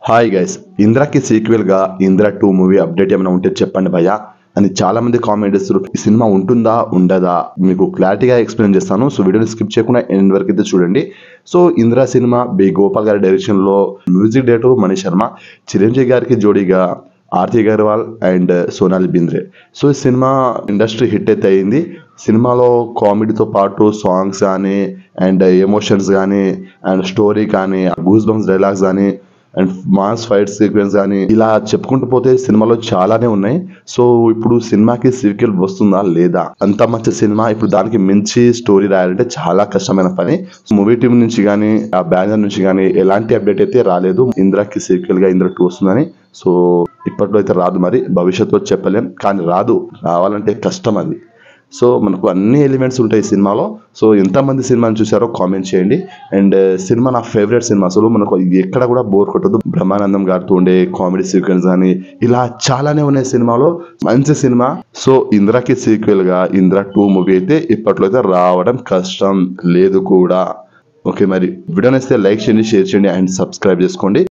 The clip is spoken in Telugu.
హాయ్ గైస్ ఇంద్రాకి సీక్వెల్ గా ఇంద్రా టూ మూవీ అప్డేట్ ఏమైనా ఉంటే చెప్పండి భయ్యా అని చాలా మంది కామెంట్ చేస్తారు ఈ సినిమా ఉంటుందా ఉండదా మీకు క్లారిటీగా ఎక్స్ప్లెయిన్ చేస్తాను సో వీడియోని స్కిప్ చేయకుండా ఎండ్ వరకు అయితే చూడండి సో ఇంద్రా సినిమా బి గోపాల్ గారి డైరెక్షన్ లో మ్యూజిక్ డైరెక్టర్ మణి శర్మ చిరంజీవి గారికి జోడీగా ఆర్తి అగర్వాల్ అండ్ సోనాలి బింద్రే సో ఈ సినిమా ఇండస్ట్రీ హిట్ అయితే అయింది సినిమాలో కామెడీతో పాటు సాంగ్స్ కానీ అండ్ ఎమోషన్స్ కానీ అండ్ స్టోరీ కానీ గూస్ బంప్స్ డైలాగ్స్ కానీ అండ్ మాస్ ఫైట్ సీక్వెన్స్ కానీ ఇలా చెప్పుకుంటూ పోతే సినిమాలో చాలానే ఉన్నాయి సో ఇప్పుడు సినిమాకి సీక్వెల్ వస్తుందా లేదా అంత మంచి సినిమా ఇప్పుడు దానికి మించి స్టోరీ రాయాలంటే చాలా కష్టమైన పని మూవీ టీం నుంచి కానీ ఆ బ్యానర్ నుంచి కానీ ఎలాంటి అప్డేట్ అయితే రాలేదు ఇంద్రాకి సీక్వెల్ గా ఇంద్ర టూ వస్తుందని సో ఇప్పట్లో అయితే రాదు మరి భవిష్యత్తులో చెప్పలేం కానీ రాదు రావాలంటే కష్టం అది సో మనకు అన్ని ఎలిమెంట్స్ ఉంటాయి ఈ సినిమాలో సో ఎంతమంది సినిమాని చూసారో కామెంట్ చేయండి అండ్ సినిమా నా ఫేవరెట్ సినిమా అసలు మనకు ఎక్కడ కూడా బోర్ కొట్టదు బ్రహ్మానందం గారితో ఉండే కామెడీ సీక్వెన్స్ కానీ ఇలా చాలానే ఉన్నాయి సినిమాలో మంచి సినిమా సో ఇంద్రాకి సీక్వెల్ గా ఇంద్రా టూ మూవీ అయితే ఇప్పట్లో అయితే రావడం కష్టం లేదు కూడా ఓకే మరి వీడియోని అయితే లైక్ చేయండి షేర్ చేయండి అండ్ సబ్స్క్రైబ్ చేసుకోండి